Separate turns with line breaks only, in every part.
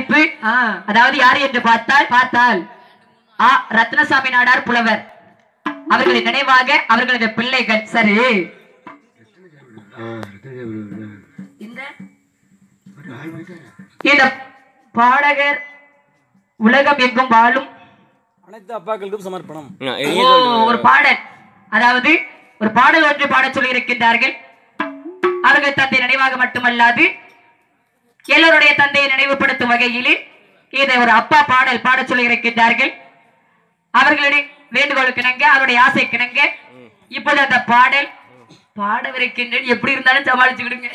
படைப்பு
ஆ,
அதாவது யார் என்று பார்த்தால்
பார்த்தால்
ஆ ரத்னசாமி நாடார் புலவர் அவர்களின் நினைவாக அவர்களது பிள்ளைகள்
சரி
இந்த இந்த பாடகர் உலகம் எங்கும் வாழும்
அனைத்து அப்பாக்களுக்கும் சமர்ப்பணம்
ஓ, ஒரு பாடல் அதாவது ஒரு பாடல் ஒன்று பாடச் சொல்லி இருக்கின்றார்கள் அவர்கள் தந்தை நினைவாக மட்டுமல்லாது எல்லோருடைய தந்தையை நினைவுபடுத்தும் வகையிலே இதை ஒரு அப்பா பாடல் பாடச் சொல்லி இருக்கின்றார்கள் அவர்களுடைய வேண்டுகோளுக்கு இணங்க அவருடைய ஆசை கிணங்க இப்போது அந்த பாடல் பாடவிருக்கின்றேன் எப்படி இருந்தாலும் சமாளிச்சுக்கிடுங்க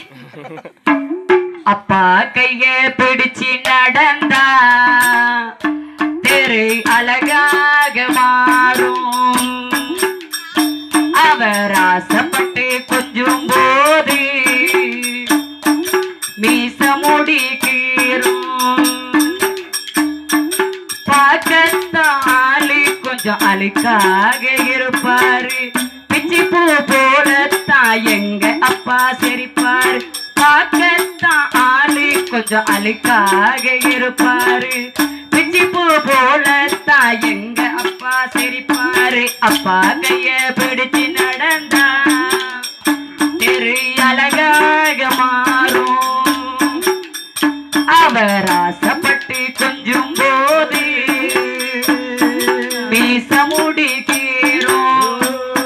அப்பா கைய பிடிச்சு நடந்தா தெரு அழகாக மாறும் அவர் ஆசைப்பட்டு கொஞ்சம் போது மீச முடி கீறும் பார்க்கத்தாலு கொஞ்சம் அழுக்காக இருப்பாரு பிச்சி பூ போலத்தான் எங்க அப்பா சிரிப்பாரு பார்க்கத்தான் ஆளு கொஞ்சம் அழுக்காக இருப்பாரு பிச்சி பூ போலத்தான் எங்க அப்பா சிரிப்பாரு அப்பா கைய பிடிச்சு நடந்தா தெரு அழகாக மாறும் அவர் ஆசைப்பட்டு கொஞ்சம் போது மீச முடிக்கிறோம்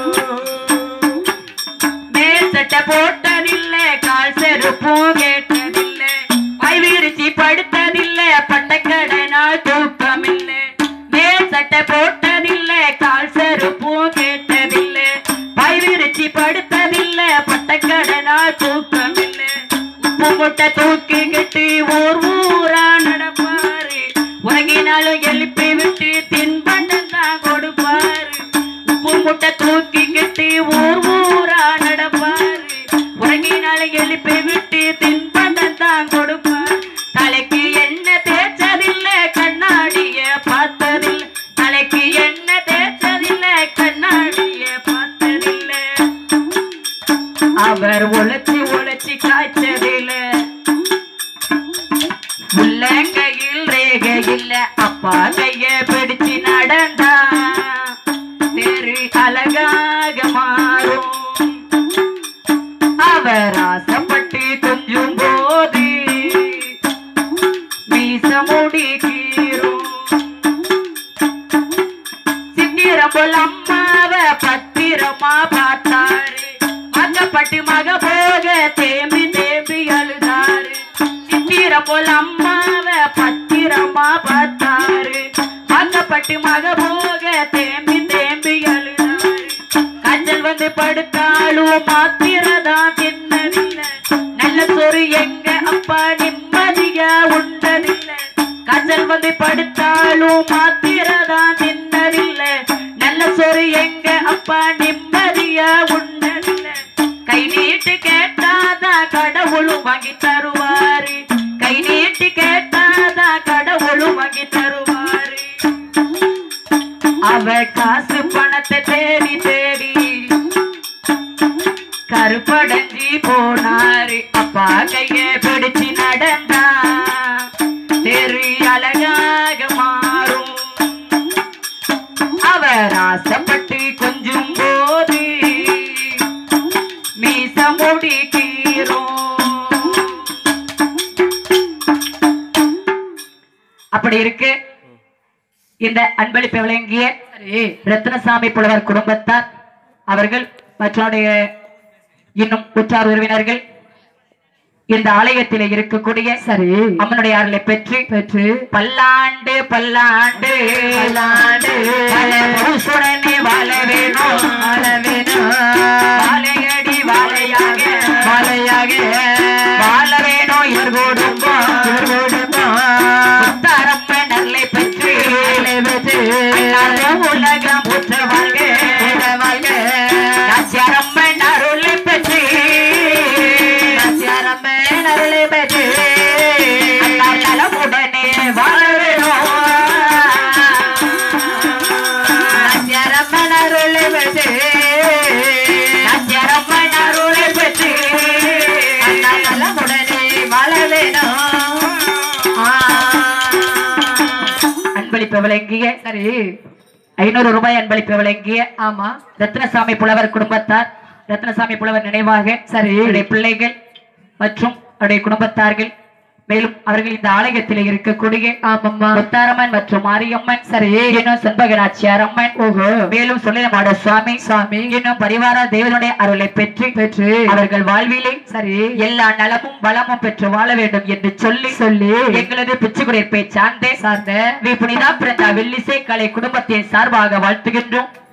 மேசட்ட போட்டதில்ல கால் செருப்பும் கேட்டதில்ல கைவிரிச்சி படுத்ததில்ல பட்டக்கடனால் தூக்கமில்ல மேசட்ட போட்டதில்ல கால் செருப்பும் கேட்டதில்ல கைவிரிச்சி படுத்ததில்ல பட்டக்கடனால் தூக்கமில்ல உப்பு முட்டை தூக்கிக்கிட்டு ஊர் ஊரா நடப்பாரு உறங்கினாலும் எழுப்பி விட்டு தின்பண்டம் தான் கொடுப்பாரு உப்பு முட்டை தூக்கிக்கிட்டு ஊர் ஊரா நடப்பாரு உறங்கினாலும் எழுப்பி விட்டு தின்பண்டம் தான் கொடுப்பாரு தலைக்கு என்ன தேய்ச்சதில்ல கண்ணாடிய பார்த்ததில்ல தலைக்கு என்ன தேய்ச்சதில்ல கண்ணாடிய பார்த்ததில்ல அவர் உழைச்சி உழைச்சி காய்ச்சதில்ல உள்ளங்கையில் ரேகை இல்ல அப்பா கைய பிடிச்சு நடந்தா தெரு அழகாக மாறும் அவர் ஆசைப்பட்டு கொஞ்சம் போது மீச முடிக்கிறோம் சித்திரம் போல் அம்மாவ பத்திரமா பார்த்தாரு மகப்பட்டு மக போக தேம்பி தேம்பி அழுதாரு சித்திரம் போல் அம்மாவ பத்திரமா பார்த்தாரு மகப்பட்டு மக போக தேம்பி தேம்பி அழுதாரு கஞ்சல் வந்து படுத்தாலும் மாத்திரதான் தின்னதில்லை நல்ல சொரு எங்க அப்பா நிம்மதியா உண்டதில்லை கஞ்சல் வந்து படுத்தாலும் மாத்திரதான் தின்னதில்லை நல்ல சொரு எங்க அப்பா நிம்மதியா உண்டதில்லை கை நீட்டு கேட்டாதான் கடவுளும் வாங்கி தருவாரு கை நீட்டு கேட்டாதான் கடவுளும் வாங்கி தருவாரு அவ காசு பணத்தை தேடி தேடி கருப்படைஞ்சி போனாரு அப்பா கைய பிடிச்சு நடந்தா தெரு அழகாக மாறும் அவர் ஆசைப்பட்டு கொஞ்சம் போது மீச முடிக்கிறோம் அப்படி இருக்கு இந்த அன்பளிப்பை வழங்கிய ரத்னசாமி புலவர் குடும்பத்தார் அவர்கள் மற்றவருடைய இன்னும் உற்றார் உறவினர்கள் இந்த ஆலயத்திலே இருக்கக்கூடிய சரி அம்மனுடைய அருளை பெற்று பெற்று பல்லாண்டு பல்லாண்டு பல்லாண்டு புருஷுடனே வாழ வேணும் வாழ வேணும் வாழையடி வாழையாக வாழையாக வாழ வேணும் இவர் குடும்பம் இவர் குடும்பம் முத்தாரம்ம நல்லை பெற்று பெற்று உலகம் புற்ற வாழ்க வாழ்க நாச்சியாரம்மன் அருளை பெற்று நாச்சியாரம்மன் அருளை பெற்று நலமுடனே வாழ வேணும் நாச்சியாரம்மன் அருளை பெற்று நாச்சியாரம்மன் அருளை பெற்று அன்பளிப்பு வழங்கிய
சரி
ஐநூறு ரூபாய் அன்பளிப்பு வழங்கிய
ஆமா
ரத்னசாமி புலவர் குடும்பத்தார் ரத்னசாமி புலவர் நினைவாக
சரி.
அவருடைய பிள்ளைகள் மற்றும் அவருடைய குடும்பத்தார்கள் மேலும் அவர்கள் இந்த ஆலயத்தில் இருக்கக்கூடிய
ஆமாம்மா
முத்தாரம்மன் மற்றும் மாரியம்மன் சரி இன்னும் செண்பகநாச்சியார் அம்மன்
ஓஹோ
மேலும் சொல்லிடமாட சுவாமி
சுவாமி
இன்னும் பரிவார தேவனுடைய அருளை பெற்று
பெற்று
அவர்கள் வாழ்விலே
சரி
எல்லா நலமும் வளமும் பெற்று வாழ வேண்டும் என்று சொல்லி
சொல்லி
எங்களது பிச்சுக்குடியிருப்பை சார்ந்தே
சார்ந்த
வி புனிதா பிறந்த வெள்ளிசை கலை குடும்பத்தின் சார்பாக வாழ்த்துகின்றோம்